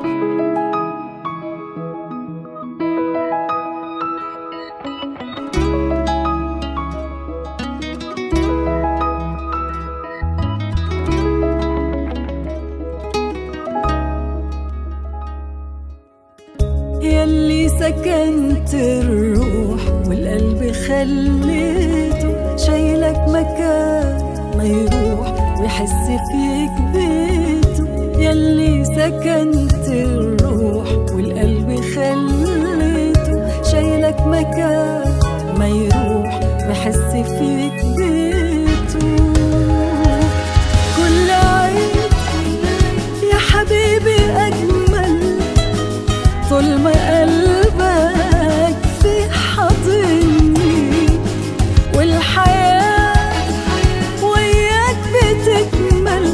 يلي سكنت الروح والقلب خليته شايلك مكان ما يروح ويحس فيك بيته يلي سكنت الروح والقلب خليته شايلك مكان ما يروح ويحس فيك بيته كل عيد يا حبيبي أجمل طول ما قلبك في حضني والحياة وياك بتكمل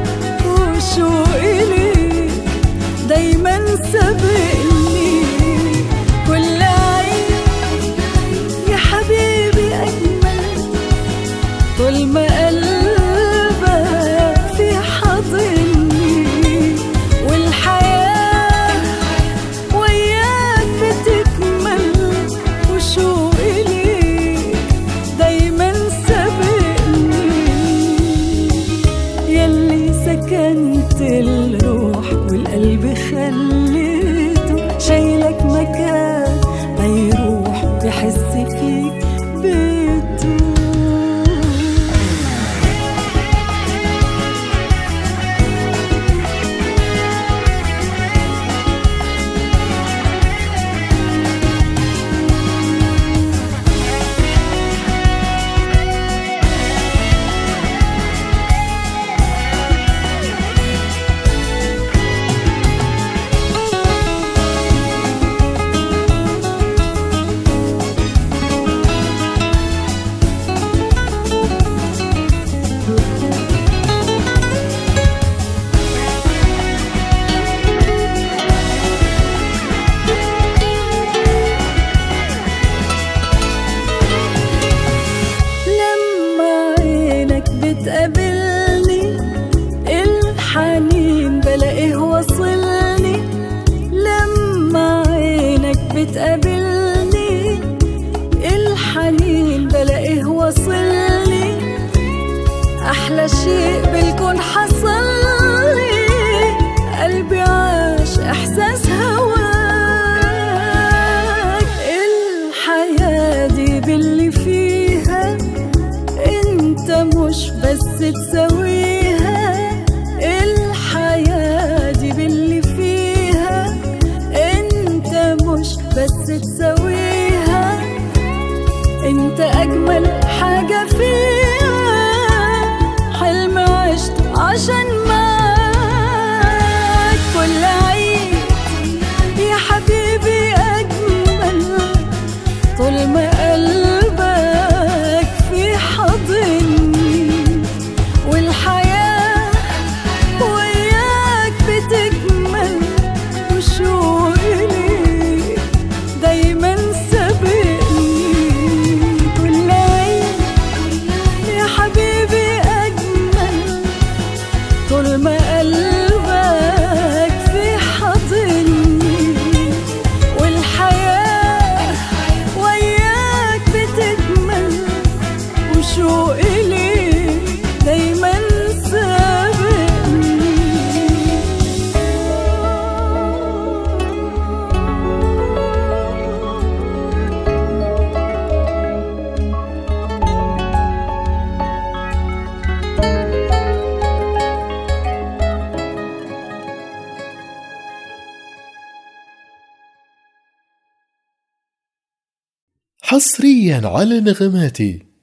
وشوقي ليك دايما سابقني كل عيد يا حبيبي أجمل طول ما قلبك في حضني والحياة وياك بتكمل وشوقي ليك دايما سابقني يلي سكنت الروح والقلب خليته شايلك مكان ما يروح بحس فيك بيته لما عينك بتقابلني الحنين بلاقيه وصلني لما عينك بتقابلني الحنين بلاقيه وصلني أحلى شيء بالكون حصل لي قلبي عاش إحساس هواك الحياة دي باللي فيها انت مش بس تسويها الحياة دي باللي فيها انت مش بس تسويها انت اجمل حاجة فيها حلم عشت عشان معاك كل عيد يا حبيبي اجمل طول ما قلبك في حضني والحياة وياك بتكمل وشوقي ليك دايما سابقني كل عيد يا حبيبي أجمل طول ما قلبك في حضني والحياة وياك بتكمل وشوقي ليك دايما سابقني حصريا على نغماتي